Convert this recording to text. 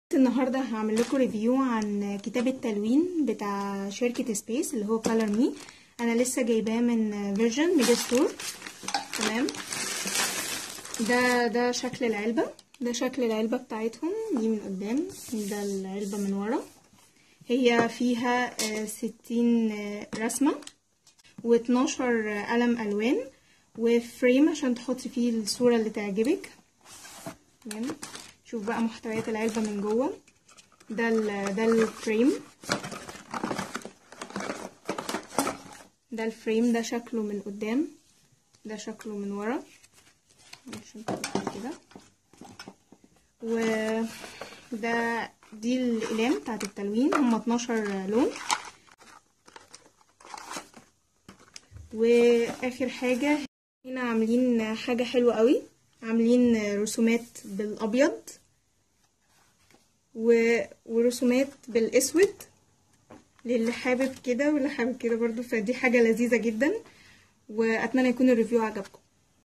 النهاردة هعمل لكم ريفيو عن كتاب التلوين بتاع شركة سبيس اللي هو كولر مي انا لسه جايباه من فيرجن ميجا ستور تمام ده ده شكل العلبة ده شكل العلبة بتاعتهم دي من قدام ده العلبة من ورا هي فيها ستين رسمة واتناشر قلم ألوان وفريم عشان تحطي فيه الصورة اللي تعجبك تمام شوف بقى محتويات العلبة من جوه ده ال ده الفريم ده الفريم ده شكله من قدام ده شكله من ورا عشان كده وده دي الأقلام بتاعت التلوين هما 12 لون واخر حاجة هنا عاملين حاجة حلوة قوي عاملين رسومات بالابيض و... ورسومات بالاسود للي حابب كده واللي حابب كده برضو فدي حاجة لذيذة جدا واتمنى يكون الريفيو عجبكم